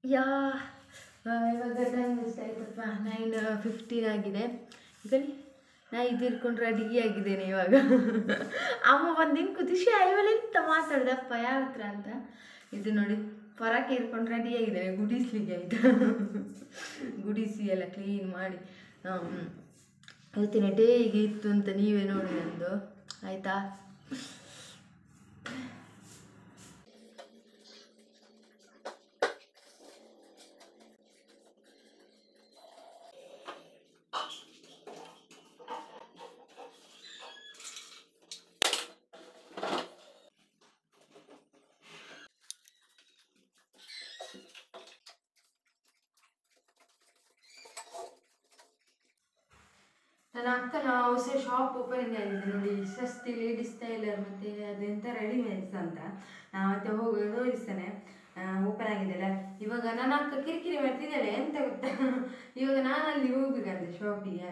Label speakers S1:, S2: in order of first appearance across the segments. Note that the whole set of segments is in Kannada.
S1: ಯಾ ಆ, ಇವಾಗ ಟೈಮ್ ಎಷ್ಟಾಯ್ತಪ್ಪ ನೈನ್ ಫಿಫ್ಟೀನ್ ಆಗಿದೆ ಇದರಲ್ಲಿ ನಾ ಇದು ಇಟ್ಕೊಂಡು ರೆಡಿ ಆಗಿದ್ದೇನೆ ಇವಾಗ ಅಮ್ಮ ಬಂದಿನ ಖುಷಿ ಆಯ್ವಲ್ಲ ಎಂತ ಮಾತಾಡ್ದಪ್ಪ ಯಾವ ಹತ್ರ ಅಂತ ಇದು ನೋಡಿ ಪರಾಕೆ ಇಟ್ಕೊಂಡು ರೆಡಿ ಆಗಿದ್ದೇನೆ ಗುಡಿಸ್ಲಿಕ್ಕೆ ಆಯ್ತು ಗುಡಿಸಿ ಎಲ್ಲ ಕ್ಲೀನ್ ಮಾಡಿ ಹ್ಮ್. ಇವತ್ತಿನ ಡೇ ಹೀಗೆ ಇತ್ತು ಅಂತ ನೀವೇ ನೋಡಿ ನಂದು ಆಯ್ತಾ ನನ್ನ ಅಕ್ಕನ ಹೊಸ ಶಾಪ್ ಓಪನಿಂಗ್ ಆಗಿದೆ ನೋಡಿ ಸ್ವಸ್ತಿ ಲೇಡೀಸ್ ಟೈಲರ್ ಮತ್ತೆ ಅದೆಂತ ರೆಡಿಮೇಡ್ಸ್ ಅಂತ ನಾ ಮತ್ತೆ ಹೋಗಿ ತೋರಿಸ್ತೇನೆ ಓಪನ್ ಆಗಿದೆಲ್ಲ ಇವಾಗ ನನ್ನ ಅಕ್ಕ ಕಿರಿಕಿರಿ ಮಾಡ್ತಿದ್ದಾಳೆ ಎಂತ ಗೊತ್ತಾ ಇವಾಗ ನಾನು ಅಲ್ಲಿ ಹೋಗ್ಬೇಕಂತೆ ಶಾಪಿಗೆ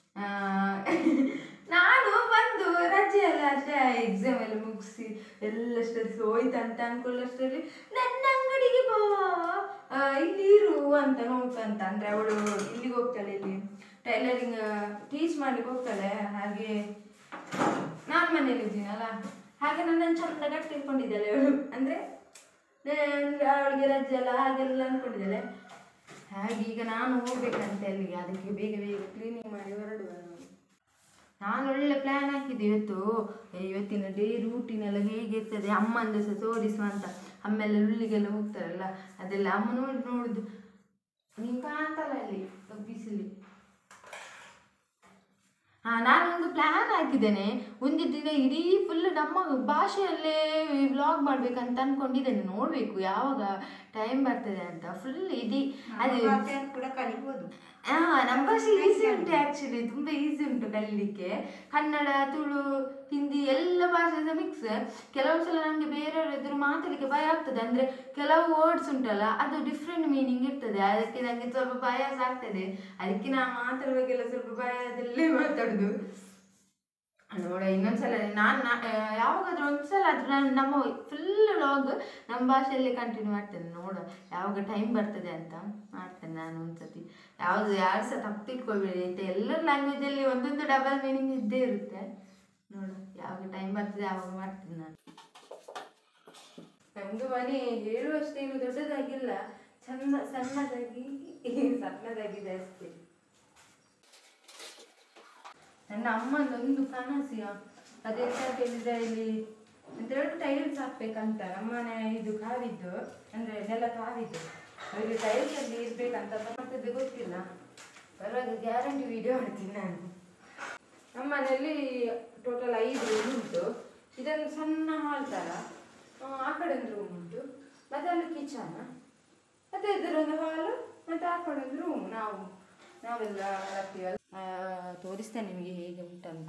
S1: ನಾನು ಬಂದು ರಜೆ ಎಲ್ಲ ಅಷ್ಟೇ ಎಕ್ಸಾಮ್ ಎಲ್ಲ ಮುಗಿಸಿ ಎಲ್ಲ ಸ್ಟ್ರೆಸ್ ಹೋಯ್ತು ಅಂತ ಅನ್ಕೊಳ್ಳೋಷ್ಟರಲ್ಲಿ ನನ್ನ ಅಂಗಡಿಗೆ ಬಾ ಆ, ಇಲ್ಲಿ ಇರು ಅಂತ ನೋಡ್ಕಂತ ಅಂದ್ರೆ ಅವಳು ಇಲ್ಲಿಗೆ ಹೋಗ್ತಾಳೆ ಇಲ್ಲಿ ಟೈಲರಿಂಗ್ ಟೀಚ್ ಮಾಡ್ಲಿಕ್ಕೆ ಹೋಗ್ತಾಳೆ ಹಾಗೆ ನಾನು ಮನೇಲಿ ಇದ್ದೀನಲ್ಲ ಹಾಗೆ ನನ್ನನ್ನು ಚಂದ ಗಟ್ಟಿ ಇಟ್ಕೊಂಡಿದ್ದಾಳೆ ಅವಳು ಅಂದ್ರೆ ನೇ- ಅಂದ್ರೆ ಅವಳಿಗೆ ರಜೆ ಎಲ್ಲ ಹಾಗೆಲ್ಲ ಅನ್ಕೊಂಡಿದ್ದಾಳೆ ಹಾಗೆ ಈಗ ನಾನು ಹೋಗ್ಬೇಕಂತೆ ಅಲ್ಲಿಗೆ ಅದಕ್ಕೆ ಬೇಗ ಬೇಗ ಕ್ಲೀನಿಂಗ್ ಮಾಡಿ ಹೊರಡುವ ನಾನು ನಾನು ಒಳ್ಳೆ ಪ್ಲ್ಯಾನ್ ಹಾಕಿದ್ದೆ ಇವತ್ತು ಏ, ಇವತ್ತಿನ ಡೇ ರೂಟೀನ್ ಎಲ್ಲ ಹೇಗಿರ್ತದೆ ಅಮ್ಮಂದು ಸಹ ತೋರಿಸುವ ಅಂತ ಅಮ್ಮೆಲ್ಲ ಉಳ್ಳಿಗೆಲ್ಲ ಹೋಗ್ತಾರಲ್ಲ ಅದೆಲ್ಲ ಅಮ್ಮ ನೋಡಿ ನೋಡುದು ನೀವು ಕಾಣ್ತಲ್ಲ ಅಲ್ಲಿ ಬಿಸಿಲಿ ಹಾ ನಾನೊಂದು ಪ್ಲ್ಯಾನ್ ಹಾಕಿದ್ದೇನೆ ಒಂದು ದಿನ ಇಡೀ ಫುಲ್ ನಮ್ಮ ಭಾಷೆಯಲ್ಲೇ ವ್ಲಾಗ್ ಮಾಡ್ಬೇಕಂತ ಅನ್ಕೊಂಡಿದ್ದೇನೆ ನೋಡ್ಬೇಕು ಯಾವಾಗ ಟೈಮ್ ಬರ್ತದೆ ಅಂತ ಫುಲ್ ಇಡೀ ಅದು
S2: ಕೂಡ ಕಲಿಬೋದು
S1: ಹಾ ನಮ್ಮ ಭಾಷೆ ಈಸಿ ಉಂಟು ಆ್ಯಕ್ಚುಲಿ ತುಂಬ ಈಸಿ ಉಂಟು ಕಲೀಲಿಕ್ಕೆ ಕನ್ನಡ ತುಳು ಹಿಂದಿ ಎಲ್ಲ ಭಾಷೆ ಮಿಕ್ಸ್ ಕೆಲವು ಸಲ ನನಗೆ ಬೇರೆಯವ್ರ ಎದುರು ಮಾತಾಡಲಿಕ್ಕೆ ಭಯ ಆಗ್ತದೆ ಅಂದರೆ ಕೆಲವು ವರ್ಡ್ಸ್ ಉಂಟಲ್ಲ ಅದು ಡಿಫ್ರೆಂಟ್ ಮೀನಿಂಗ್ ಇರ್ತದೆ ಅದಕ್ಕೆ ನನಗೆ ಸ್ವಲ್ಪ ಭಯ ಸಹ ಆಗ್ತದೆ ಅದಕ್ಕೆ ನಾ ಮಾತಾಡುವಾಗೆಲ್ಲ ಸ್ವಲ್ಪ ಭಯದಲ್ಲೇ ಮಾತಾಡೋದು ನೋಡ ಇನ್ನೊಂದ್ಸಲ ನಾನು ಯಾವಾಗಾದ್ರೂ ಒಂದ್ಸಲ ಆದ್ರೂ ನಾನು ನಮ್ಮ ಫುಲ್ ಲಾಗ್ ನಮ್ಮ ಭಾಷೆಯಲ್ಲೇ ಕಂಟಿನ್ಯೂ ಮಾಡ್ತೇನೆ ನೋಡ ಯಾವಾಗ ಟೈಮ್ ಬರ್ತದೆ ಅಂತ ಮಾಡ್ತೇನೆ ನಾನು ಒಂದ್ಸತಿ ಯಾವುದು ಯಾರು ಸಹ ತಪ್ಪು ತಿಳ್ಕೊಬೇಡಿ ಆಯ್ತಾ ಎಲ್ಲರ ಲ್ಯಾಂಗ್ವೇಜಲ್ಲಿ ಒಂದೊಂದು ಡಬಲ್ ಮೀನಿಂಗ್ ಇದ್ದೇ ಇರುತ್ತೆ ನೋಡು ಯಾವಾಗ ಟೈಮ್ ಬರ್ತದೆ ಯಾವಾಗ ಮಾಡ್ತೀನಿ ನಾನು ನಮ್ದು ಮನೆ ಹೇಳುವಷ್ಟೇನು ದೊಡ್ಡದಾಗಿಲ್ಲ ಚಂದ ಸಣ್ಣದಾಗಿ ಸಣ್ಣದಾಗಿದೆ ಅಷ್ಟೇ ನನ್ನ ಅಮ್ಮನೊಂದು ಕನಸಿಯ ಅದೆಂತ ಹೇಳಿದ್ರೆ ಇಲ್ಲಿ ಒಂದೆರಡು ಟೈಲ್ಸ್ ಹಾಕ್ಬೇಕಂತ ನಮ್ಮನೆ ಇದು ಕಾವಿದ್ದು ಅಂದ್ರೆ ನೆಲ ಕಾವಿದ್ದು ಅವರಿಗೆ ಟೈಲ್ಸ್ ಅಲ್ಲಿ ಇರ್ಬೇಕಂತ ಮತ್ತದ್ದು ಗೊತ್ತಿಲ್ಲ ಬರುವಾಗ ಗ್ಯಾರಂಟಿ ವಿಡಿಯೋ ಮಾಡ್ತೀನಿ ನಾನು ನಮ್ಮನೆಯಲ್ಲಿ ಟೋಟಲ್ ಐದು ರೂಮ್ ಉಂಟು ಇದೊಂದು ಸಣ್ಣ ಹಾಲ್ ಥರ ಆ, ಆ ಕಡೆ ಒಂದು ರೂಮ್ ಉಂಟು ಮತ್ತೆ ಅಲ್ಲಿ ಕಿಚನ್ ಮತ್ತೆ ಇದರೊಂದು ಹಾಲು ಮತ್ತೆ ಆ ಕಡೆ ಒಂದು ರೂಮ್ ನಾವು ನಾವೆಲ್ಲ ಬರ್ತೀವಲ್ಲ ಆ, ತೋರಿಸ್ತೇನೆ ನಿಮಗೆ ಹೇಗೆ ಉಂಟಂತ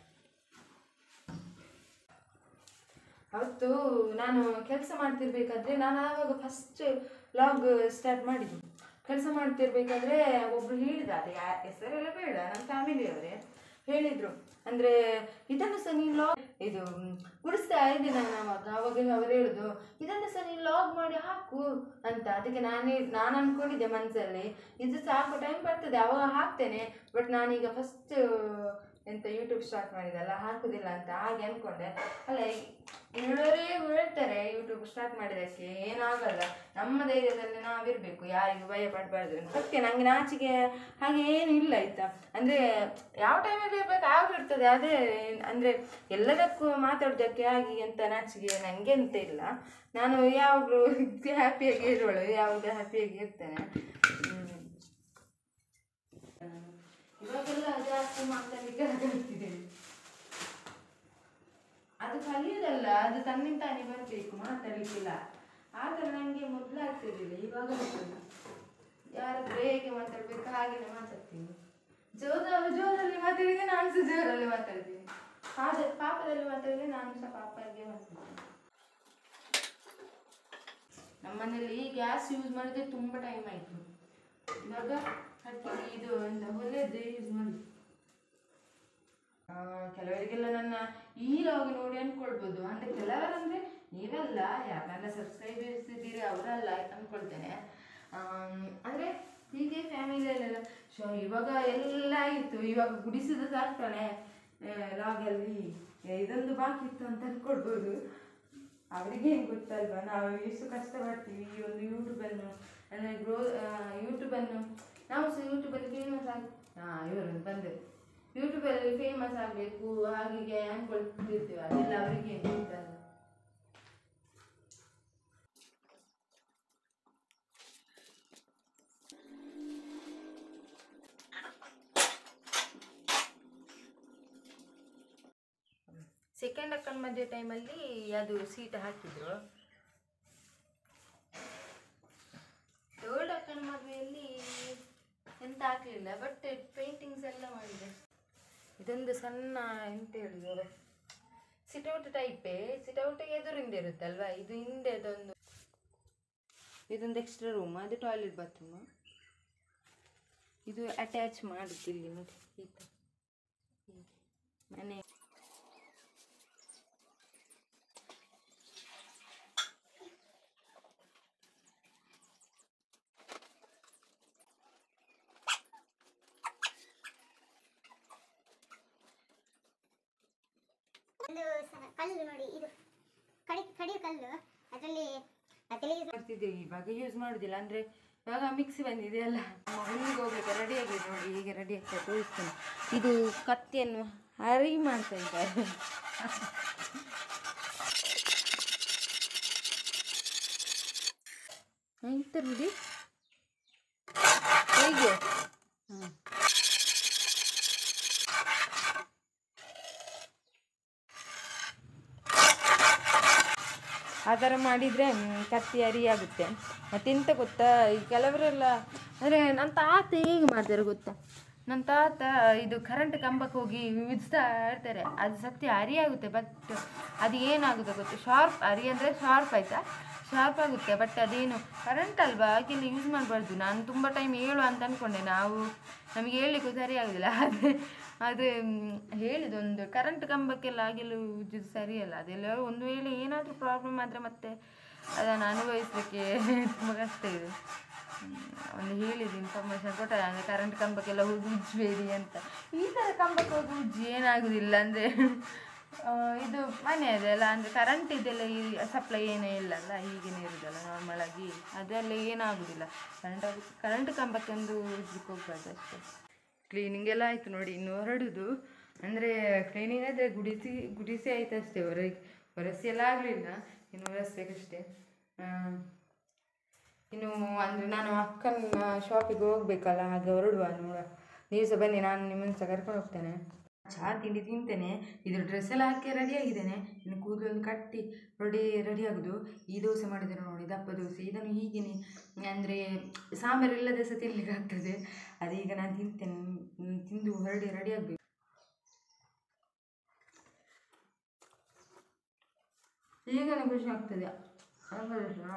S1: ಅವತ್ತು ನಾನು ಕೆಲಸ ಮಾಡ್ತಿರ್ಬೇಕಾದ್ರೆ ನಾನು ಆವಾಗ ಫಸ್ಟ್ ಲಾಗ್ ಸ್ಟಾರ್ಟ್ ಮಾಡಿದ್ದು ಕೆಲಸ ಮಾಡ್ತಿರ್ಬೇಕಾದ್ರೆ ಒಬ್ರು ಹೇಳಿದ್ದಾರೆ ಯಾ ಹೆಸರೆಲ್ಲ ಬೇಡ ನಮ್ಮ ಫ್ಯಾಮಿಲಿಯವರೇ ಹೇಳಿದ್ರು ಅಂದ್ರೆ ಇದನ್ನು ಸಹ ನೀನು ಲಾಗ್ ಇದು ಮ್, ಗುಡಿಸ್ತಾ ಇದ್ದೆ ನಾನು ಅವಾಗ ಅವಾಗ ಅವ್ರು ಹೇಳುದು ಇದನ್ನು ಸಹ ನೀನು ಲಾಗ್ ಮಾಡಿ ಹಾಕು ಅಂತ ಅದಕ್ಕೆ ನಾನೇ ನಾನು ಅನ್ಕೊಂಡಿದ್ದೆ ಮನಸ್ಸಲ್ಲಿ ಇದು ಸಾಕು ಟೈಮ್ ಬರ್ತದೆ ಅವಾಗ ಹಾಕ್ತೇನೆ ಬಟ್ ನಾನೀಗ ಫಸ್ಟ್ ಎಂತ ಯೂಟ್ಯೂಬ್ ಸ್ಟಾರ್ಟ್ ಮಾಡಿದಲ್ಲ ಹಾಕುದಿಲ್ಲ ಅಂತ ಹಾಗೆ ಅನ್ಕೊಂಡೆ ಅಲ್ಲ ಹೇಳೋರೇ ಹೇಳ್ತಾರೆ ಯೂಟ್ಯೂಬ್ ಸ್ಟಾರ್ಟ್ ಮಾಡಿದಕ್ಕೆ ಏನಾಗಲ್ಲ ನಮ್ಮ ಧೈರ್ಯದಲ್ಲಿ ನಾವಿರ್ಬೇಕು ಯಾರಿಗೂ ಭಯ ಪಡಬಾರ್ದು ಸತ್ಯ ನಂಗೆ ನಾಚಿಕೆ ಹಾಗೆ ಏನು ಇಲ್ಲ ಆಯ್ತಾ ಅಂದ್ರೆ ಯಾವ ಟೈಮಲ್ಲಿ ಇರ್ಬೇಕು ಆವಾಗ ಇರ್ತದೆ ಅದೇ ಅಂದ್ರೆ ಎಲ್ಲದಕ್ಕೂ ಮಾತಾಡೋದಕ್ಕೆ ಆಗಿ ಅಂತ ನಾಚಿಕೆ ನನಗೆ ಅಂತ ಇಲ್ಲ ನಾನು ಯಾವಾಗಲೂ ಹ್ಯಾಪಿಯಾಗಿ ಇರೋಳು ಯಾವಾಗಲೂ ಹ್ಯಾಪಿಯಾಗಿ ಇರ್ತೇನೆ ಹ್ಮ್. ಇವಾಗೆಲ್ಲ ಜಾಸ್ತಿ ಮಾತಾಡ್ಲಿಕ್ಕೆ ಕಲಿತಿದ್ದೇನೆ ಅದು ಕಲಿಯೋದಲ್ಲ ಅದು ತನ್ನಿಂತಾನೆ ಬರಬೇಕು ಮಾತಾಡ್ಲಿಕ್ಕಿಲ್ಲ ಆಗ ನನಗೆ ಮೊದಲು ಆಗ್ತಿರ್ಲಿಲ್ಲ ಇವಾಗ ಬರ್ತದೆ ಯಾರ ಹತ್ರ ಹೇಗೆ ಮಾತಾಡ್ಬೇಕು ಹಾಗೆಯೇ ಮಾತಾಡ್ತೀನಿ ಜೋರ ಜೋರಲ್ಲಿ ಮಾತಾಡಿದ್ರೆ ನಾನು ಸಹ ಜೋರಲ್ಲಿ ಮಾತಾಡ್ತೀನಿ ಪಾದ ಪಾಪದಲ್ಲಿ ಮಾತಾಡಿದ್ರೆ ನಾನು ಸಹ ಪಾಪಗೆ ಮಾತಾಡ್ತೀನಿ ನಮ್ಮನೇಲಿ ಗ್ಯಾಸ್ ಯೂಸ್ ಮಾಡಿದ್ರೆ ತುಂಬ ಟೈಮ್ ಆಯಿತು ಇವಾಗ ಕಟ್ಟಿಗೆ ಇದು ಎಂತ ಒಳ್ಳೆಯದೇ ಯೂಸ್ ಮಾಡಿ ಕೆಲವರಿಗೆಲ್ಲ ನನ್ನ ಈ ಲಾಗ್ ನೋಡಿ ಅನ್ಕೊಳ್ಬೋದು ಅಂದ್ರೆ ಕೆಲವರಂದ್ರೆ ನೀವೆಲ್ಲ ಯಾರನ್ನೆಲ್ಲ ಸಬ್ಸ್ಕ್ರೈಬರ್ಸ್ ಇದ್ದೀರಿ ಅವರಲ್ಲ ಅನ್ಕೊಳ್ತೇನೆ ಆಮ್, ಅಂದ್ರೆ ಹೀಗೆ ಫ್ಯಾಮಿಲಿಯಲ್ಲೆಲ್ಲ ಸೊ ಇವಾಗ ಎಲ್ಲ ಆಯಿತು ಇವಾಗ ಗುಡಿಸಿದ ಸಾಕ್ತಾಳೆ ಲಾಗಲ್ಲಿ ಇದೊಂದು ಬಾಕಿ ಇತ್ತು ಅಂತ ಅನ್ಕೊಳ್ಬೋದು ಅವರಿಗೆ ಏನು ಗೊತ್ತಲ್ವಾ ನಾವು ಎಷ್ಟು ಕಷ್ಟಪಡ್ತೀವಿ ಈ ಒಂದು ಯೂಟ್ಯೂಬನ್ನು ಅಂದರೆ ಗ್ರೋ ಯೂಟ್ಯೂಬನ್ನು ನಾವು ಸಹ ಯೂಟ್ಯೂಬಲ್ಲಿ ಫೇಮಸ್ ಆಗಿ ಹಾಂ ಇವರು ಬಂದರು ಯೂಟ್ಯೂಬಲ್ಲಿ ಫೇಮಸ್ ಆಗಬೇಕು ಹಾಗೆ ಅನ್ಕೊಳ್ತಿರ್ತೀವಿ ಅದೆಲ್ಲ ಅವರಿಗೆ ಏನು ಗೊತ್ತಲ್ಲ ಸೆಕೆಂಡ್ ಅಕ್ಕನ ಮದುವೆ ಟೈಮಲ್ಲಿ ಅದು ಸೀಟ್ ಹಾಕಿದ್ರು ಥರ್ಡ್ ಅಕ್ಕನ ಮದುವೆಯಲ್ಲಿ ಎಂತ ಹಾಕಲಿಲ್ಲ ಬಟ್ ಪೇಂಟಿಂಗ್ಸ್ ಎಲ್ಲ ಮಾಡಿದೆ ಇದೊಂದು ಸಣ್ಣ ಎಂತ ಹೇಳಿದ್ರು ಸಿಟೌಟ್ ಟೈಪೇ ಸಿಟೌಟ್ ಎದುರಿಂದ ಇರುತ್ತಲ್ವಾ ಇದು ಹಿಂದೆ ಅದೊಂದು ಇದೊಂದು ಎಕ್ಸ್ಟ್ರಾ ರೂಮ್ ಅದು ಟಾಯ್ಲೆಟ್ ಬಾತ್ರೂಮ್ ಇದು ಅಟ್ಯಾಚ್ ಮಾಡುತ್ತೆ ಇಲ್ಲಿ ನೋಡಿ ಈ ಥರ ಹೀಗೆ. ಮನೆ
S2: ಒಂದು ಸ- ಕಲ್ಲು ನೋಡಿ ಇದು ಕಡಿ ಕಡಿಯೋ ಕಲ್ಲು ಅದರಲ್ಲಿ ತೆಲಿಗೆ
S1: ಮಾಡ್ತಿದ್ದೇವೆ ಇವಾಗ ಯೂಸ್ ಮಾಡುದಿಲ್ಲ ಅಂದ್ರೆ ಇವಾಗ ಮಿಕ್ಸಿ ಬಂದಿದೆ ಅಲ್ಲ ಹುಲ್ಲಿಗೆ ಹೋಗ್ಲಿಕ್ಕೆ ರೆಡಿ ಆಗಿದೆ ನೋಡಿ ಹೀಗೆ ರೆಡಿ ಆಗ್ತದೆ ತೋರಿಸ್ತೇನೆ ಇದು ಕತ್ತಿಯನ್ನು ಹರಿ ಮಾಡ್ತಾ ಇದ್ದಾರೆ ಎಂತ ರೂಢಿ ಹೇಗೆ ಹ್ಮ್. ಆ ಥರ ಮಾಡಿದರೆ ಕತ್ತಿ ಅರಿ ಆಗುತ್ತೆ ಮತ್ತೆಂತ ಗೊತ್ತಾ ಈ ಕೆಲವರೆಲ್ಲ ಅಂದರೆ ನನ್ನ ತಾತ ಹೇಗೆ ಮಾಡ್ತಾರೆ ಗೊತ್ತಾ ನನ್ನ ತಾತ ಇದು ಕರೆಂಟ್ ಕಂಬಕ್ಕೆ ಹೋಗಿ ವಿಧಿಸ್ತಾ ಇರ್ತಾರೆ ಅದು ಸತ್ಯ ಅರಿ ಆಗುತ್ತೆ ಬಟ್ ಅದು ಏನಾಗುತ್ತೆ ಗೊತ್ತಾ ಶಾರ್ಪ್ ಅರಿ ಅಂದರೆ ಶಾರ್ಪ್ ಆಯಿತಾ ಶಾರ್ಪ್ ಆಗುತ್ತೆ ಬಟ್ ಅದೇನು ಕರೆಂಟ್ ಅಲ್ವಾ ಹಾಗೆಲ್ಲ ಯೂಸ್ ಮಾಡಬಾರ್ದು ನಾನು ತುಂಬ ಟೈಮ್ ಹೇಳು ಅಂತ ಅಂದ್ಕೊಂಡೆ ನಾವು ನಮಗೆ ಹೇಳಲಿಕ್ಕೂ ಸರಿ ಆಗೋದಿಲ್ಲ ಅದೇ ಅದು ಹೇಳಿದೊಂದು ಕರೆಂಟ್ ಕಂಬಕ್ಕೆಲ್ಲ ಹಾಗೆಲ್ಲ ಉಜ್ಜೋದು ಸರಿಯಲ್ಲ ಅದೆಲ್ಲ ಒಂದು ವೇಳೆ ಏನಾದರೂ ಪ್ರಾಬ್ಲಮ್ ಆದರೆ ಮತ್ತೆ ಅದನ್ನು ಅನುಭವಿಸಲಿಕ್ಕೆ ತುಂಬ ಕಷ್ಟ ಇದೆ ಹ್ಮ್, ಒಂದು ಹೇಳಿದ ಇನ್ಫಾರ್ಮೇಷನ್ ಕೊಟ್ಟ ಅಂದರೆ ಕರೆಂಟ್ ಕಂಬಕ್ಕೆಲ್ಲ ಹೋಗಿ ಉಜ್ಜಬೇಡಿ ಅಂತ ಈ ಥರ ಕಂಬಕ್ಕೆ ಹೋಗಿ ಉಜ್ಜಿ ಏನಾಗೋದಿಲ್ಲ ಅಂದರೆ ಇದು ಮನೆ ಅದೆಲ್ಲ ಅಂದರೆ ಕರೆಂಟ್ ಇದೆಲ್ಲ ಈ ಸಪ್ಲೈ ಏನೇ ಇಲ್ಲಲ್ಲ ಹೀಗೇನೆ ಇರೋದಲ್ಲ ನಾರ್ಮಲ್ ಆಗಿ ಅದೆಲ್ಲ ಏನಾಗೋದಿಲ್ಲ ಕರೆಂಟ್ ಕರೆಂಟ್ ಕಂಬಕ್ಕೆ ಒಂದು ಉಜ್ಜಕ್ಕೆ ಹೋಗ್ಬಾರ್ದು ಅಷ್ಟೇ ಕ್ಲೀನಿಂಗ್ ಎಲ್ಲ ಆಯಿತು ನೋಡಿ ಇನ್ನು ಹೊರಡುದು ಅಂದರೆ ಕ್ಲೀನಿಂಗ್ ಆದರೆ ಗುಡಿಸಿ ಗುಡಿಸಿ ಆಯ್ತು ಅಷ್ಟೇ ಹೊರಗೆ ಹೊರಸಿ ಎಲ್ಲ ಆಗಲಿಲ್ಲ ಇನ್ನು ಹೊರಸ್ಬೇಕಷ್ಟೇ ಆ, ಇನ್ನು ಅಂದರೆ ನಾನು ಅಕ್ಕನ ಶಾಪಿಗೆ ಹೋಗ್ಬೇಕಲ್ಲ ಹಾಗೆ ಹೊರಡುವ ನೋಡ ನೀವು ಸಹ ಬನ್ನಿ ನಾನು ನಿಮ್ಮನ್ನು ಸಹ ಕರ್ಕೊಂಡು ಹೋಗ್ತೇನೆ ಚಹಾ ತಿಂಡಿ ತಿಂತೇನೆ ಇದು ಡ್ರೆಸ್ ಎಲ್ಲ ಹಾಕಿ ರೆಡಿ ಆಗಿದ್ದೇನೆ ಇನ್ನು ಕೂದಲೊಂದು ಕಟ್ಟಿ ರೆಡಿ ರೆಡಿ ಆಗೋದು ಈ ದೋಸೆ ಮಾಡಿದ್ದೇನೆ ನೋಡಿ ದಪ್ಪ ದೋಸೆ ಇದನ್ನು ಹೀಗೇನೆ ಅಂದರೆ ಸಾಂಬಾರು ಇಲ್ಲದೆ ಸಹ ತಿನ್ಲಿಕ್ಕೆ ಆಗ್ತದೆ ಅದೀಗ ನಾನು ತಿಂತೇನೆ ಹ್ಮ್, ತಿಂದು ಹೊರಡಿ ರೆಡಿ ಆಗಬೇಕು ಈಗನೇ ಖುಷಿ ಆಗ್ತದೆ ಅಲ್ವಾ?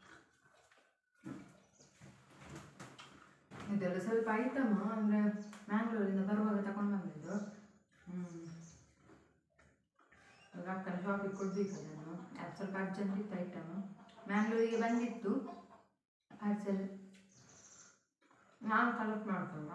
S1: ಇದೆಲ್ಲ ಸ್ವಲ್ಪ ಐಟಮ್ ಅಂದರೆ ಮ್ಯಾಂಗ್ಳೂರಿಂದ ಬರುವಾಗ ತಗೊಂಡು ಬಂದಿದ್ದು ಹ್ಞೂ ಇವಾಗ ಅಕ್ಕನ ಶಾಪಿಗೆ ಕೊಡಬೇಕು ನಾನು ಅದು ಸ್ವಲ್ಪ ಅರ್ಜೆಂಟ್ ಇತ್ತು ಐಟಮ್ ಮ್ಯಾಂಗ್ಳೂರಿಗೆ ಬಂದಿತ್ತು ಪಾರ್ಸೆಲ್ ನಾನು ಕಲೆಕ್ಟ್ ಮಾಡ್ಕೊಂಡ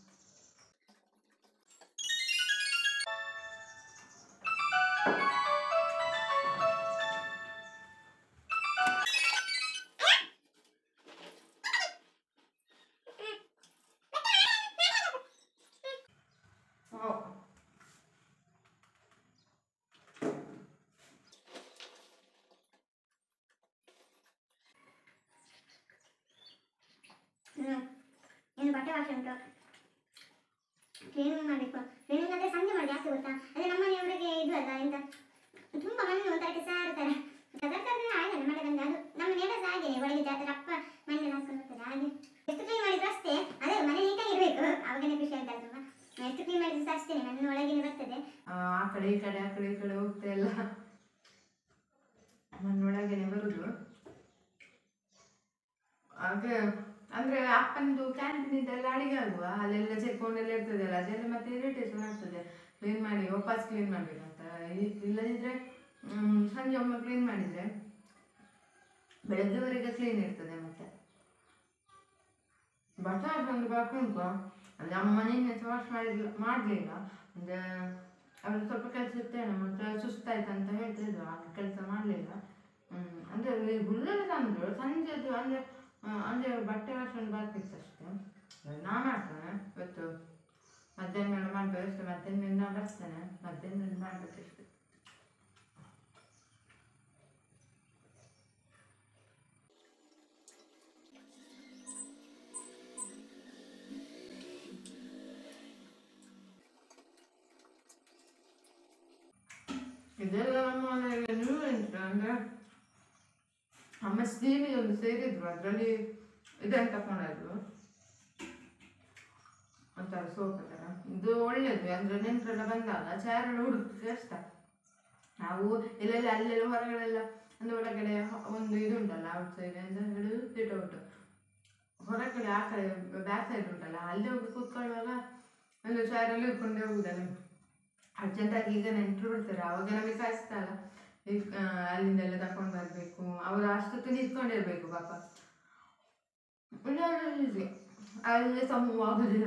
S2: ಇನ್ನು ಇನ್ನು ಬಟ್ಟೆ ವಾಶ್ ಉಂಟು ಕ್ಲೀನಿಂಗ್ ಮಾಡಬೇಕು ಕ್ಲೀನಿಂಗ್ ಅಂದರೆ ಸಂಜೆ ಮಾಡಿ ಯಾಕೆ ಗೊತ್ತಾ ಅದೇ ನಮ್ಮ ಮನೆಯವರಿಗೆ ಇದು ಅಲ್ಲ ಎಂತ ತುಂಬ ಮಣ್ಣು ಒಂಥರ ಕೆಸಾರು ಥರ ಕದರ್ತಾರೆ ಆಗಲ್ಲ ಮಳೆ ಬಂದ ಅದು ನಮ್ಮ ನೆಲಸ ಹಾಗೆ ಒಳಗೆ ಜಾತ್ರೆ ಅಪ್ಪ ಮಣ್ಣು ಹಾಕೊಂಡು ಹೋಗ್ತದೆ ಹಾಗೆ ಎಷ್ಟು ಕ್ಲೀನ್ ಮಾಡಿದ್ರು ಅಷ್ಟೇ ಅದೇ ಮನೆ ನೀಟಾಗಿ ಇರಬೇಕು ಅವಾಗನೇ ಖುಷಿ ಆಗ್ತದೆ ತುಂಬ ಎಷ್ಟು ಕ್ಲೀನ್ ಮಾಡಿದ್ರು ಸಹ ಅಷ್ಟೇ ಮಣ್ಣು ಒಳಗಿನ ಬರ್ತದೆ
S1: ಆ ಕಡೆ ಈ ಕಡೆ ಆ ಕಡೆ ಈ ಕಡೆ ಹೋಗ್ತಾ ಇಲ್ಲ ಮಣ್ಣೊಳಗೇನೆ ಬರುದು ಹಾಗೆ ಅಂದ್ರೆ ಅಪ್ಪನದು ಕ್ಯಾಂಟೀನಿಂದೆಲ್ಲ ಅಡಿಗೆ ಆಗುವ ಅಲ್ಲೆಲ್ಲ ಚೆಕ್ಕೊಂಡೆಲ್ಲ ಇರ್ತದಲ್ಲ ಅದೆಲ್ಲ ಮತ್ತೆ ಇರಿಟೇಷನ್ ಆಗ್ತದೆ ಕ್ಲೀನ್ ಮಾಡಿ ವಾಪಸ್ ಕ್ಲೀನ್ ಮಾಡ್ಬೇಕಂತ ಇ- ಇಲ್ಲದಿದ್ರೆ ಹ್ಮ್, ಸಂಜೆ ಒಮ್ಮೆ ಕ್ಲೀನ್ ಮಾಡಿದ್ರೆ ಬೆಳಗ್ಗೆವರೆಗೆ ಕ್ಲೀನ್ ಇರ್ತದೆ ಮತ್ತೆ ಬಟ್ಟೆ ಒಂದು ಬಾಕುಂಟು ಅಂದ್ರೆ ಅಮ್ಮ ನಿನ್ನೆ ವಾಶ್ ಮಾಡಿಲ್ಲ ಮಾಡಲಿಲ್ಲ ಅಂದರೆ ಅವ್ರು ಸ್ವಲ್ಪ ಕೆಲಸ ಇರ್ತೇನೆ ಮತ್ತೆ ಸುಸ್ತಾಯ್ತು ಅಂತ ಹೇಳ್ತಿದ್ರು ಆಗ ಕೆಲಸ ಮಾಡಲಿಲ್ಲ ಅಂದರೆ ಹುಲ್ಲೆಲ್ಲ ತಂದರು ಸಂಜೆದು ಅಂದರೆ ಅಂದರೆ ಬಟ್ಟೆ ವಾಶ್ ಒಂದು ಬಾಕಿತ್ತು ಅಷ್ಟೇ ನಾ ಮಾಡ್ತೇನೆ ಇವತ್ತು ಮಧ್ಯಾಹ್ನ ಮೇಲೆ ಮಾಡಬೇಕು ಅಷ್ಟೇ ಮಧ್ಯಾಹ್ನ ಮೇಲೆ ನಾ ಬರ್ತೇನೆ ಮಧ್ಯಾಹ್ನ ಮೇಲೆ ಮಾಡಬೇಕಷ್ಟೇ ಇದೆಲ್ಲ ನಮ್ಮ ಮನೆಯಲ್ಲಿ ನೀವು ಎಂತ ಅಂದ್ರೆ ಅಮ್ಮ ಸ್ಟೀಲಿಗೆ ಒಂದು ಸೇರಿದ್ರು ಅದರಲ್ಲಿ ಇದನ್ನು ತಗೊಂಡಿದ್ರು ಒಂಥರ ಸೋಪ ಥರ ಇದು ಒಳ್ಳೇದು ಅಂದ್ರೆ ನೆಂಟರೆಲ್ಲ ಬಂದಾಗ ಚಾರೆಲ್ಲ ಹುಡುಕಿ ಕಷ್ಟ ನಾವು ಎಲ್ಲೆಲ್ಲ ಅಲ್ಲೆಲ್ಲ ಹೊರಗಡೆಲ್ಲ ಅಂದ್ರೆ ಒಳಗಡೆ ಒಂದು ಇದು ಉಂಟಲ್ಲ ಔಟ್ ಸೈಡ್ ಅಂತ ಹೇಳಿ ಸಿಟ್ ಔಟ್ ಹೊರಗಡೆ ಆ ಕಡೆ ಬ್ಯಾಕ್ ಸೈಡ್ ಉಂಟಲ್ಲ ಅಲ್ಲಿ ಹೋಗಿ ಕೂತ್ಕೊಳ್ಳುವಾಗ ಒಂದು ಚಾರಲ್ಲಿ ಇಟ್ಕೊಂಡೇ ಹೋಗುದಲ್ಲ ಅರ್ಜೆಂಟಾಗಿ ಈಗ ನೆಂಟರು ಬಿಡ್ತಾರೆ ಅವಾಗ ನಮಗೆ ಕಷ್ಟ ಅಲ್ಲ ಈಗ ಆ, ಅಲ್ಲಿಂದೆಲ್ಲ ತಕೊಂಡು ಬರಬೇಕು ಅವರು ಅಷ್ಟೊತ್ತು ನಿಂತ್ಕೊಂಡಿರ್ಬೇಕು ಪಾಪ ಇಲ್ಲ ಅಲ್ಲಿ ಸಮೂಹ ಆಗುದಿಲ್ಲ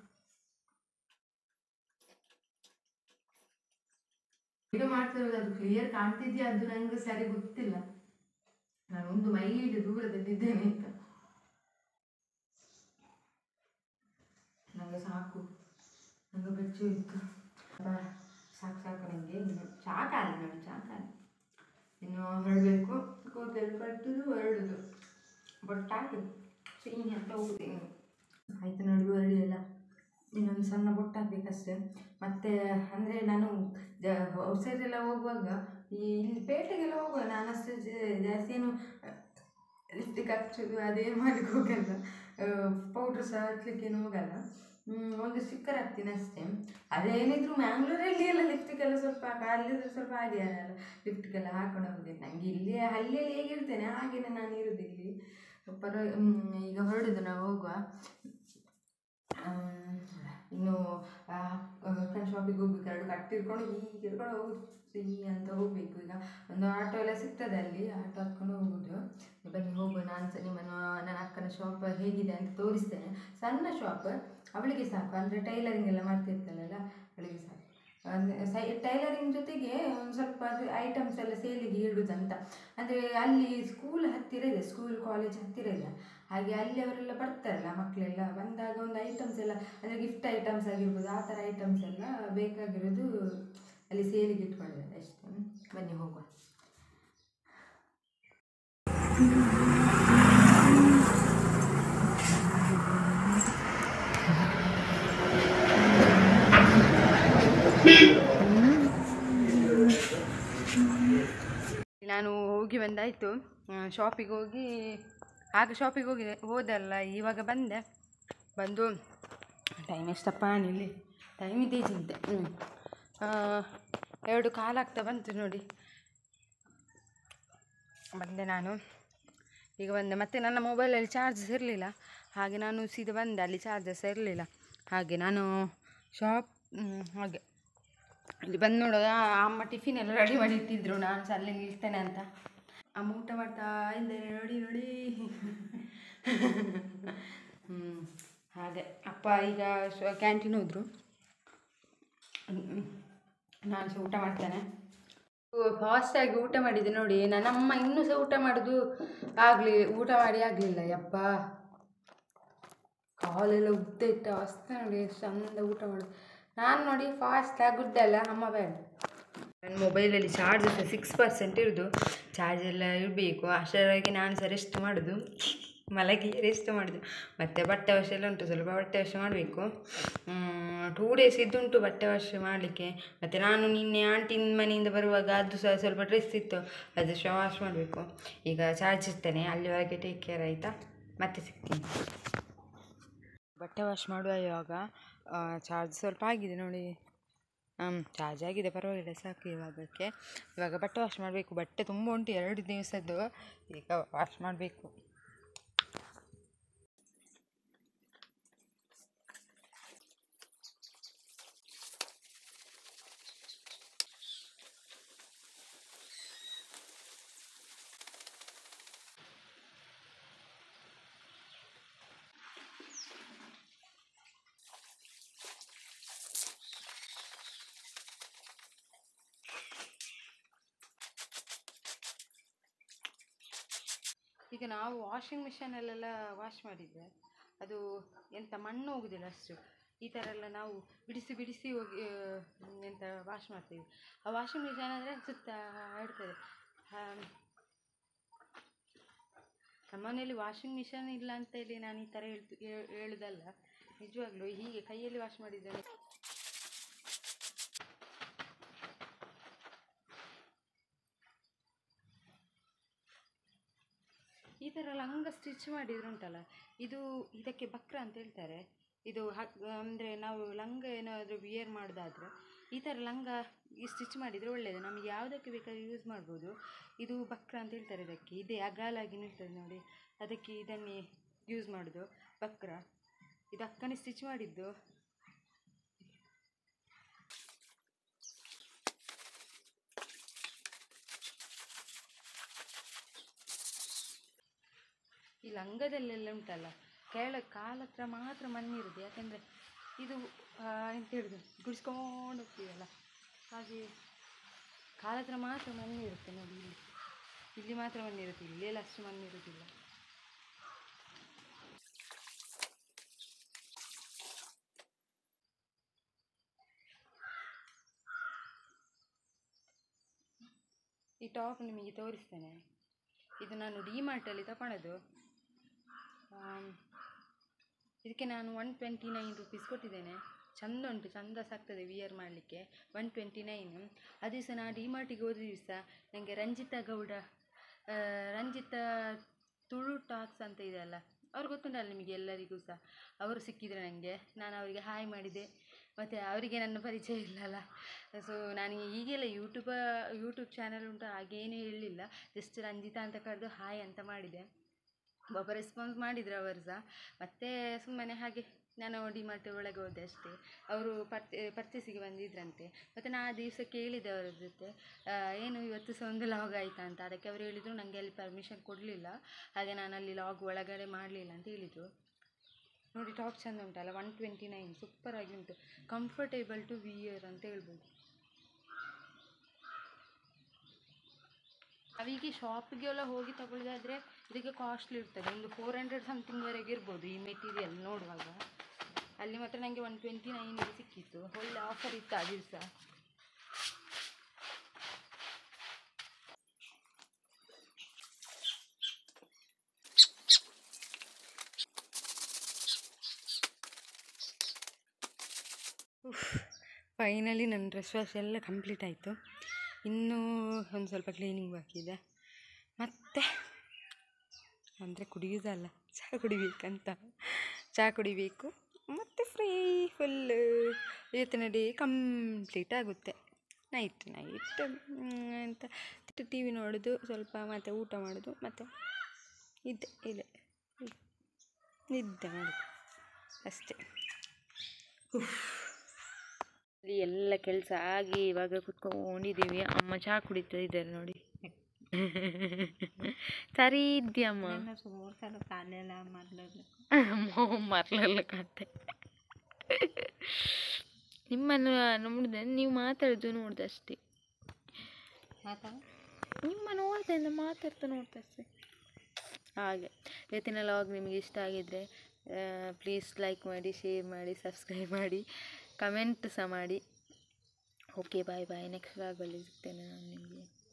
S1: ಇದು ಮಾಡ್ತಿರೋದು ಅದು ಕ್ಲಿಯರ್ ಕಾಣ್ತಿದ್ಯಾ ಅದು ನಂಗೆ ಸರಿ ಗೊತ್ತಿಲ್ಲ ನಾನು ಒಂದು ಮೈಲಿ ದೂರದಲ್ಲಿದ್ದೇನೆ ಅಂತ ನಂಗೆ ಸಾಕು ನಂಗೆ ಬೆಚ್ಚು ಇತ್ತು ಅಬ್ಬಾ, ಸಾಕು ಸಾಕು ನನಗೆ ಇನ್ನು ಸಾಕಾಲ ನೋಡಿ ಸಾಕಾಲ ಇನ್ನು ಹೊರಡಬೇಕು ಕೂದಲು ಕಟ್ಟುದು ಹೊರಡುದು ಬೊಟ್ಟಾಕಿ ಸಿಹಿ ಅಂತ ಹೋಗ್ತೀನಿ ಆಯ್ತು ನೋಡಿ ಹೊರಡಿ ಎಲ್ಲ ಇನ್ನೊಂದು ಸಣ್ಣ ಬೊಟ್ಟು ಹಾಕ್ಬೇಕಷ್ಟೇ ಮತ್ತು ಅಂದರೆ ನಾನು ಔಟ್ಸೈಡ್ ಎಲ್ಲ ಹೋಗುವಾಗ ಈ ಇಲ್ಲಿ ಪೇಟೆಗೆಲ್ಲ ಹೋಗುವಾಗ ನಾನು ಅಷ್ಟು ಜ- ಜಾಸ್ತಿ ಏನು ಲಿಪ್ಸ್ಟಿಕ್ ಹಚ್ಚೋದು ಅದೇನು ಮಾಡಲಿಕ್ಕೆ ಹೋಗಲ್ಲ ಪೌಡ್ರ್ ಸಹ ಹಚ್ಲಿಕ್ಕೇನು ಹೋಗಲ್ಲ ಹ್ಮ್, ಒಂದು ಸ್ಟಿಕ್ಕರ್ ಹಾಕ್ತೀನಿ ಅಷ್ಟೇ ಅದೇನಿದ್ರು ಮ್ಯಾಂಗ್ಳೂರಲ್ಲಿ ಎಲ್ಲ ಲಿಪ್ಸ್ಟಿಕ್ ಎಲ್ಲ ಸ್ವಲ್ಪ ಅಲ್ಲಿದ್ರೆ ಸ್ವಲ್ಪ ಹಾಗೆ ಅಲ್ಲ ಲಿಪ್ಸ್ಟಿಕ್ ಎಲ್ಲ ಹಾಕೊಂಡು ಹೋಗುದಿಲ್ಲ ನನಗೆ ಇಲ್ಲಿ ಹಳ್ಳಿಯಲ್ಲಿ ಹೇಗಿರ್ತೇನೆ ಹಾಗೇನೆ ನಾನು ಇರೋದು ಇಲ್ಲಿ ಪರ ಹ್ಮ್, ಈಗ ಹೊರಡುದು ನಾವು ಹೋಗುವ ಆಮ್, ಇನ್ನು ಕಣ್ ಶಾಪಿಗೆ ಹೋಗ್ಬೇಕು ಎರಡು ಕಟ್ಟಿ ಹಿಡ್ಕೊಂಡು ಹೀಗೆ ಹಿಡ್ಕೊಂಡು ಹೋಗುದು ಸಿಹಿ ಅಂತ ಹೋಗ್ಬೇಕು ಈಗ ಒಂದು ಆಟೋ ಎಲ್ಲ ಸಿಗ್ತದೆ ಅಲ್ಲಿ ಆಟೋ ಹತ್ಕೊಂಡು ಹೋಗುದು ಬನ್ನಿ ಹೋಗುವ ನಾನು ಸಹ ನಿಮ್ಮನ್ನು ನನ್ನ ಅಕ್ಕನ ಶಾಪ್ ಹೇಗಿದೆ ಅಂತ ತೋರಿಸ್ತೇನೆ ಸಣ್ಣ ಶಾಪ್ ಅವಳಿಗೆ ಸಾಕು ಅಂದರೆ ಟೈಲರಿಂಗ್ ಎಲ್ಲ ಮಾಡ್ತಿರ್ತಾಳಲ್ಲ ಅವಳಿಗೆ ಸಾಕು ಅಂದ್ರೆ ಸೈ ಟೈಲರಿಂಗ್ ಜೊತೆಗೆ ಒಂದು ಸ್ವಲ್ಪ ಅದು ಐಟಮ್ಸ್ ಎಲ್ಲ ಸೇಲಿಗೆ ಇಡುದಂತ ಅಂದರೆ ಅಲ್ಲಿ ಸ್ಕೂಲ್ ಹತ್ತಿರ ಇದೆ ಸ್ಕೂಲ್ ಕಾಲೇಜ್ ಹತ್ತಿರ ಇದೆ ಹಾಗೆ ಅಲ್ಲಿ ಅವರೆಲ್ಲ ಬರ್ತಾರಲ್ಲ ಮಕ್ಕಳೆಲ್ಲ ಬಂದಾಗ ಒಂದು ಐಟಮ್ಸ್ ಎಲ್ಲ ಅಂದರೆ ಗಿಫ್ಟ್ ಐಟಮ್ಸ್ ಆಗಿರ್ಬೋದು ಆ ಥರ ಐಟಮ್ಸ್ ಎಲ್ಲ ಬೇಕಾಗಿರೋದು ಅಲ್ಲಿ ಸೇಲಿಗೆ ಇಟ್ಕೊಂಡಿದ್ದಾರೆ ಅಷ್ಟೇ ಬನ್ನಿ ಹೋಗುವ ನಾನು ಹೋಗಿ ಬಂದಾಯಿತು ಶಾಪಿಗೆ ಹೋಗಿ ಆಗ ಶಾಪಿಗೆ ಹೋಗಿ ಹೋದಲ್ಲ ಇವಾಗ ಬಂದೆ ಬಂದು ಟೈಮ್ ಎಷ್ಟಪ್ಪ ಇಲ್ಲಿ ಟೈಮ್ ಇದೆ ಚಿಂತೆ ಹ್ಞೂ ಎರಡು ಕಾಲಾಗ್ತಾ ಬಂತು ನೋಡಿ ಬಂದೆ ನಾನು ಈಗ ಬಂದೆ ಮತ್ತು ನನ್ನ ಮೊಬೈಲಲ್ಲಿ ಚಾರ್ಜಸ್ ಇರಲಿಲ್ಲ ಹಾಗೆ ನಾನು ಸೀದಾ ಬಂದೆ ಅಲ್ಲಿ ಚಾರ್ಜಸ್ ಇರಲಿಲ್ಲ ಹಾಗೆ ನಾನು ಶಾಪ್ ಹಾಗೆ ಇಲ್ಲಿ ಬಂದು ನೋಡುವಾಗ ಅಮ್ಮ ಟಿಫಿನ್ ಎಲ್ಲ ರೆಡಿ ಮಾಡಿ ಇಟ್ಟಿದ್ರು ನಾನು ಸಹ ಅಲ್ಲಿ ನಿಲ್ತೇನೆ ಅಂತ ಅಮ್ಮ ಊಟ ಮಾಡ್ತಾ ಇದ್ದೇನೆ ನೋಡಿ ನೋಡಿ ಹ್ಞೂ ಹಾಗೆ ಅಪ್ಪ ಈಗ ಕ್ಯಾಂಟೀನ್ ಹೋದರು ನಾನು ಸಹ ಊಟ ಮಾಡ್ತೇನೆ ಫಾಸ್ಟಾಗಿ ಊಟ ಮಾಡಿದೆ ನೋಡಿ ನನ್ನಮ್ಮ ಇನ್ನೂ ಸಹ ಊಟ ಮಾಡೋದು ಆಗಲಿ ಊಟ ಮಾಡಿ ಆಗಲಿಲ್ಲ ಯಪ್ಪ ಕಾಲೆಲ್ಲ ಉದ್ದ ಇಟ್ಟು ಅವಸ್ಥೆ ನೋಡಿ ಎಷ್ಟು ಚಂದ ಊಟ ಮಾಡೋದು ನಾನು ನೋಡಿ ಫಾಸ್ಟ್ ಗುದ್ದಲ್ಲ ಅಮ್ಮ ಬೇಡ ನನ್ನ ಮೊಬೈಲಲ್ಲಿ ಚಾರ್ಜ್ ಸಹ ಸಿಕ್ಸ್ ಪರ್ಸೆಂಟ್ ಇರೋದು ಚಾರ್ಜ್ ಎಲ್ಲ ಇಡಬೇಕು ಅಷ್ಟರವರೆಗೆ ನಾನು ಸಹ ರೆಸ್ಟ್ ಮಾಡೋದು ಮಲಗಿ ರೆಸ್ಟ್ ಮಾಡೋದು ಮತ್ತು ಬಟ್ಟೆ ವಾಶ್ ಎಲ್ಲ ಉಂಟು ಸ್ವಲ್ಪ ಬಟ್ಟೆ ವಾಶ್ ಮಾಡಬೇಕು ಟೂ ಡೇಸ್ ಇದ್ದುಂಟು ಬಟ್ಟೆ ವಾಶ್ ಮಾಡಲಿಕ್ಕೆ ಮತ್ತು ನಾನು ನಿನ್ನೆ ಆಂಟಿನ ಮನೆಯಿಂದ ಬರುವಾಗ ಅದು ಸಹ ಸ್ವಲ್ಪ ಡ್ರೆಸ್ ಇತ್ತು ಅದು ಸಹ ವಾಶ್ ಮಾಡಬೇಕು ಈಗ ಚಾರ್ಜ್ ಇರ್ತೇನೆ ಅಲ್ಲಿವರೆಗೆ ಟೇಕ್ ಕೇರ್ ಆಯಿತಾ ಮತ್ತೆ ಸಿಗ್ತೀನಿ ಬಟ್ಟೆ ವಾಶ್ ಮಾಡುವ ಇವಾಗ ಚಾರ್ಜ್ ಸ್ವಲ್ಪ ಆಗಿದೆ ನೋಡಿ ಹ್ಞೂ ಚಾರ್ಜ್ ಆಗಿದೆ ಪರವಾಗಿಲ್ಲ ಸಾಕು ಇವಾಗಕ್ಕೆ ಇವಾಗ ಬಟ್ಟೆ ವಾಶ್ ಮಾಡಬೇಕು ಬಟ್ಟೆ ತುಂಬ ಉಂಟು ಎರಡು ದಿವಸದ್ದು ಈಗ ವಾಶ್ ಮಾಡಬೇಕು ಈಗ ನಾವು ವಾಷಿಂಗ್ ಮಿಷನಲ್ಲೆಲ್ಲ ವಾಶ್ ಮಾಡಿದರೆ ಅದು ಎಂತ ಮಣ್ಣು ಹೋಗುದಿಲ್ಲ ಅಷ್ಟು ಈ ಥರ ಎಲ್ಲ ನಾವು ಬಿಡಿಸಿ ಬಿಡಿಸಿ ಹೋಗಿ ಆ, ಎಂತ ವಾಶ್ ಮಾಡ್ತೀವಿ ಆ ವಾಷಿಂಗ್ ಮಿಷನ್ ಅಂದರೆ ಸುತ್ತ ಇರ್ತದೆ ಆ, ನಮ್ಮನೇಲಿ ವಾಷಿಂಗ್ ಮಿಷನ್ ಇಲ್ಲ ಅಂತ ಹೇಳಿ ನಾನು ಈ ಥರ ಹೇಳ್ತು ಹೇ- ಹೇಳುದಲ್ಲ ನಿಜವಾಗ್ಲೂ ಹೀಗೆ ಕೈಯಲ್ಲಿ ವಾಶ್ ಮಾಡಿದ್ದೇನೆ ಈ ಥರ ಲಂಗ ಸ್ಟಿಚ್ ಮಾಡಿದ್ರೆ ಉಂಟಲ್ಲ ಇದು ಇದಕ್ಕೆ ಬಕ್ರ ಅಂತ ಹೇಳ್ತಾರೆ ಇದು ಅಂದರೆ ನಾವು ಲಂಗ ಏನಾದರೂ ವಿಯರ್ ಮಾಡೋದಾದ್ರೆ ಈ ಥರ ಲಂಗ ಈ ಸ್ಟಿಚ್ ಮಾಡಿದರೆ ಒಳ್ಳೆಯದು ನಮಗೆ ಯಾವುದಕ್ಕೆ ಬೇಕಾದ್ರೂ ಯೂಸ್ ಮಾಡ್ಬೋದು ಇದು ಬಕ್ರ ಅಂತ ಹೇಳ್ತಾರೆ ಇದಕ್ಕೆ ಇದೇ ಅಗಾಲಾಗಿ ನಿಲ್ತದೆ ನೋಡಿ ಅದಕ್ಕೆ ಇದನ್ನೇ ಯೂಸ್ ಮಾಡೋದು ಬಕ್ರ ಇದು ಅಕ್ಕನೇ ಸ್ಟಿಚ್ ಮಾಡಿದ್ದು ಈ ಲಂಗದಲ್ಲೆಲ್ಲ ಉಂಟಲ್ಲ ಕೆಳ ಕಾಲ ಹತ್ರ ಮಾತ್ರ ಮಣ್ಣಿರೋದು ಯಾಕೆಂದರೆ ಇದು ಆ, ಎಂತ ಹೇಳುದು ಗುಡಿಸ್ಕೊಂಡು ಹೋಗ್ತೀವಲ್ಲ ಹಾಗೆ ಕಾಲ ಹತ್ರ ಮಾತ್ರ ಮಣ್ಣು ಇರುತ್ತೆ ನೋಡಿ ಇಲ್ಲಿ ಇಲ್ಲಿ ಮಾತ್ರ ಮಣ್ಣು ಇರುತ್ತೆ ಇಲ್ಲೆಲ್ಲ ಅಷ್ಟು ಮಣ್ಣು ಇರೋದಿಲ್ಲ ಈ ಟಾಪ್ ನಿಮಗೆ ತೋರಿಸ್ತೇನೆ ಇದು ನಾನು ಡಿಮಾರ್ಟಲ್ಲಿ ತಗೊಳ್ಳೋದು ಆಮ್, ಇದಕ್ಕೆ ನಾನು ಒನ್ ಟ್ವೆಂಟಿ ನೈನ್ ರುಪೀಸ್ ಕೊಟ್ಟಿದ್ದೇನೆ ಚಂದ ಉಂಟು ಚಂದ ಸಾಕ್ತದೆ ವಿಯರ್ ಮಾಡಲಿಕ್ಕೆ ಒನ್ ಟ್ವೆಂಟಿ ನೈನು ಆ ದಿವಸ ನಾನು ಡಿಮಾರ್ಟಿಗೆ ಹೋದ ದಿವಸ ನನಗೆ ರಂಜಿತಾ ಗೌಡ ಆ, ರಂಜಿತಾ ತುಳು ಟಾಕ್ಸ್ ಅಂತ ಇದೆಯಲ್ಲ ಅವ್ರು ಗೊತ್ತುಂಟಲ್ಲ ನಿಮಗೆ ಎಲ್ಲರಿಗೂ ಸಹ ಅವರು ಸಿಕ್ಕಿದ್ರು ನನಗೆ ನಾನು ಅವರಿಗೆ ಹಾಯ್ ಮಾಡಿದೆ ಮತ್ತು ಅವರಿಗೆ ನನ್ನ ಪರಿಚಯ ಇಲ್ಲಲ್ಲ ಸೊ ನಾನು ಈಗೆಲ್ಲ ಯೂಟ್ಯೂಬ ಯೂಟ್ಯೂಬ್ ಚಾನಲ್ ಉಂಟು ಹಾಗೇನೂ ಹೇಳಲಿಲ್ಲ ಜಸ್ಟ್ ರಂಜಿತಾ ಅಂತ ಕರೆದು ಹಾಯ್ ಅಂತ ಮಾಡಿದೆ ಪಾಪ ರೆಸ್ಪಾನ್ಸ್ ಮಾಡಿದ್ರು ಅವರು ಸಹ ಮತ್ತು ಸುಮ್ಮನೆ ಹಾಗೆ ನಾನು ಡಿಮಾರ್ಟ್ ಒಳಗೆ ಹೋದೆ ಅಷ್ಟೇ ಅವರು ಪರ್ಚೆ ಪರ್ಚೇಸಿಗೆ ಬಂದಿದ್ರಂತೆ ಮತ್ತು ನಾ ಆ ದಿವಸ ಕೇಳಿದೆ ಅವರ ಜೊತೆ ಆ, ಏನು ಇವತ್ತು ಸಹ ಒಂದು ಲಾಗ್ ಆಯಿತಾ ಅಂತ ಅದಕ್ಕೆ ಅವರು ಹೇಳಿದರು ನನಗೆ ಅಲ್ಲಿ ಪರ್ಮಿಷನ್ ಕೊಡಲಿಲ್ಲ ಹಾಗೆ ನಾನು ಅಲ್ಲಿ ಲಾಗ್ ಒಳಗಡೆ ಮಾಡಲಿಲ್ಲ ಅಂತ ಹೇಳಿದರು ನೋಡಿ ಟಾಪ್ ಚೆಂದ ಉಂಟಲ್ಲ ಒನ್ ಟ್ವೆಂಟಿ ನೈನ್ ಸೂಪರಾಗಿ ಉಂಟು ಕಂಫರ್ಟೇಬಲ್ ಟು ವಿಯರ್ ಅಂತ ಹೇಳ್ಬೋದು ನಾವೀಗ ಶಾಪಿಗೆಲ್ಲ ಹೋಗಿ ತಗೊಳ್ಳೋದಾದ್ರೆ ಇದಕ್ಕೆ ಕಾಸ್ಟ್ಲಿ ಇರ್ತದೆ ಒಂದು ಫೋರ್ ಹಂಡ್ರೆಡ್ ಸಮಥಿಂಗ್ವರೆಗೆ ಇರ್ಬೋದು ಈ ಮೆಟೀರಿಯಲ್ ನೋಡುವಾಗ ಅಲ್ಲಿ ಮಾತ್ರ ನನಗೆ ಒನ್ ಟ್ವೆಂಟಿ ನೈನಿಗೆ ಸಿಕ್ಕಿತ್ತು ಒಳ್ಳೆ ಆಫರ್ ಇತ್ತು ಆ ದಿವಸ ಫೈನಲಿ ನನ್ನ ಡ್ರೆಸ್ ವಾಶ್ ಎಲ್ಲ ಕಂಪ್ಲೀಟ್ ಆಯಿತು ಇನ್ನೂ ಒಂದು ಸ್ವಲ್ಪ ಕ್ಲೀನಿಂಗ್ ಬಾಕಿ ಇದೆ ಮತ್ತೆ ಅಂದರೆ ಕುಡಿಯೋದಲ್ಲ ಚಹಾ ಕುಡಿಬೇಕಂತ ಚಹಾ ಕುಡಿಬೇಕು ಮತ್ತು ಫ್ರೀ ಫುಲ್ ಇವತ್ತಿನ ಡೇ ಕಂಪ್ಲೀಟ್ ಆಗುತ್ತೆ ನೈಟ್ ನೈಟ್ ಅಂತ ಟಿ ವಿ ನೋಡೋದು ಸ್ವಲ್ಪ ಮತ್ತು ಊಟ ಮಾಡೋದು ಮತ್ತು ನಿದ್ದೆ ಇದೆ ನಿದ್ದೆ ಮಾಡೋದು ಅಷ್ಟೇ ಇಲ್ಲಿ ಎಲ್ಲ ಕೆಲಸ ಆಗಿ ಇವಾಗ ಕುತ್ಕೊಂಡಿದ್ದೀವಿ ಅಮ್ಮ ಚಹಾ ಕುಡಿತಾ ಇದ್ದಾರೆ ನೋಡಿ ಸರಿ ಇದೆಯಮ್ಮ ಮರಲೆಲ್ಲ ಕತೆ ನಿಮ್ಮನ್ನು ನೋಡಿದೆ ನೀವು ಮಾತಾಡೋದು ನೋಡ್ದೆ ಅಷ್ಟೇ ನಿಮ್ಮ ನೋಡ್ದೆ ಮಾತಾಡ್ತಾ ನೋಡ್ದೆ ಅಷ್ಟೇ ಹಾಗೆ ಇವತ್ತಿನ ಲಾಗ್ ನಿಮಗೆ ಇಷ್ಟ ಆಗಿದ್ದರೆ ಪ್ಲೀಸ್ ಲೈಕ್ ಮಾಡಿ ಶೇರ್ ಮಾಡಿ ಸಬ್ಸ್ಕ್ರೈಬ್ ಮಾಡಿ ಕಮೆಂಟ್ ಸಹ ಮಾಡಿ ಓಕೆ ಬಾಯ್ ಬಾಯ್ ನೆಕ್ಸ್ಟ್ ಲಾಗಲ್ಲಿ ಸಿಗ್ತೇನೆ ನಾನು ನಿಮಗೆ